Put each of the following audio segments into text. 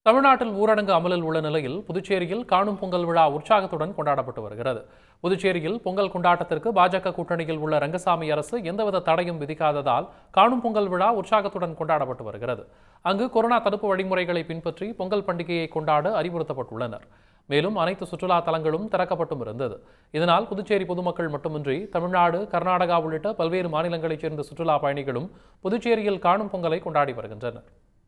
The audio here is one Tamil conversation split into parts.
தமிழ்நாட்டில் ஊரடங்கு அமலில் உள்ள நிலையில் புதுச்சேரியில் காணும் பொங்கல் விழா உற்சாகத்துடன் கொண்டாடப்பட்டு வருகிறது புதுச்சேரியில் பொங்கல் கொண்டாட்டத்திற்கு பாஜக கூட்டணியில் உள்ள ரங்கசாமி அரசு எந்தவித தடையும் விதிக்காததால் காணும் பொங்கல் விழா உற்சாகத்துடன் கொண்டாடப்பட்டு வருகிறது அங்கு கொரோனா தடுப்பு வழிமுறைகளை பின்பற்றி பொங்கல் பண்டிகையை கொண்டாட அறிவுறுத்தப்பட்டுள்ளனர் மேலும் அனைத்து சுற்றுலா தலங்களும் திறக்கப்பட்டும் இருந்தது இதனால் புதுச்சேரி பொதுமக்கள் மட்டுமின்றி தமிழ்நாடு கர்நாடகா உள்ளிட்ட பல்வேறு மாநிலங்களைச் சேர்ந்த சுற்றுலா பயணிகளும் புதுச்சேரியில் காணும் பொங்கலை கொண்டாடி வருகின்றனர்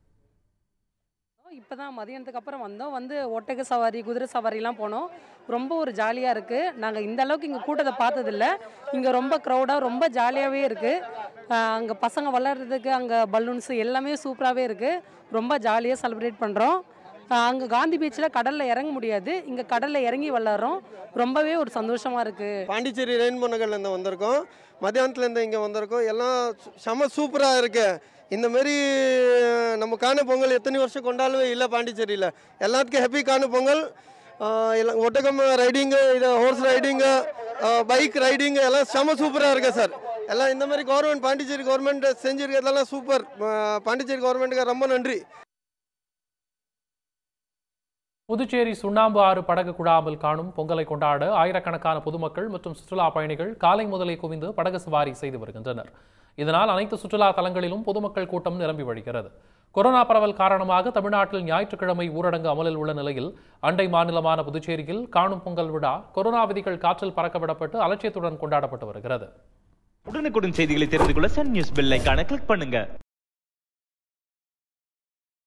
இப்போ தான் மதியானத்துக்கு அப்புறம் வந்தோம் வந்து ஒட்டக சவாரி குதிரை சவாரிலாம் போனோம் ரொம்ப ஒரு ஜாலியாக இருக்குது நாங்கள் இந்த அளவுக்கு இங்கே கூட்டத்தை பார்த்ததில்ல இங்கே ரொம்ப க்ரௌடாக ரொம்ப ஜாலியாகவே இருக்குது அங்கே பசங்க விளாட்றதுக்கு அங்கே பலூன்ஸ் எல்லாமே சூப்பராகவே இருக்குது ரொம்ப ஜாலியாக செலிப்ரேட் பண்ணுறோம் அங்கே காந்தி பீச்சில் கடலில் இறங்க முடியாது இங்கே கடலில் இறங்கி விளாட்றோம் ரொம்பவே ஒரு சந்தோஷமாக இருக்குது பாண்டிச்சேரி ரெயின்போ நகர்லேருந்து வந்திருக்கோம் மத்தியானத்துலேருந்து இங்கே வந்திருக்கோம் எல்லாம் சு- செம சூப்பராக இருக்கு இந்த மாதிரி நம்ம காண பொங்கல் எத்தனை வருஷம் கொண்டாடவே இல்லை பாண்டிச்சேரியில் எல்லாத்துக்கும் ஹாப்பி காண பொங்கல் ஆஹ் எல்லாம் ஒட்டகம் ரைடிங்கு இது ஹோர்ஸ் ரைடிங்கு பைக் ரைடிங்கு எல்லாம் செம சூப்பராக இருக்கு சார் எல்லாம் இந்த மாதிரி கவர்மெண்ட் பாண்டிச்சேரி கவர்மெண்ட் செஞ்சுருக்கிறதெல்லாம் சூப்பர் பாண்டிச்சேரி கவர்மெண்ட்டுக்கு ரொம்ப நன்றி புதுச்சேரி சுண்ணாம்பு ஆறு படகு குழாமல் காணும் பொங்கலை கொண்டாட ஆயிரக்கணக்கான பொதுமக்கள் மற்றும் சுற்றுலா பயணிகள் காலை முதலே குவிந்து படகு சவாரி செய்து வருகின்றனர் இதனால் அனைத்து சுற்றுலா தலங்களிலும் பொதுமக்கள் கூட்டம் நிரம்பி வழிகிறது கொரோனா பரவல் காரணமாக தமிழ்நாட்டில் ஞாயிற்றுக்கிழமை ஊரடங்கு அமலில் உள்ள நிலையில் அண்டை மாநிலமான புதுச்சேரியில் காணும் பொங்கல் விழா கொரோனா விதிகள் காற்றில் பறக்கவிடப்பட்டு அலட்சியத்துடன் கொண்டாடப்பட்டு வருகிறது உடனுக்குடன் செய்திகளை தெரிந்து கொள்ள சன் நியூஸ் பெல் ஐகானை கிளிக் பண்ணுங்க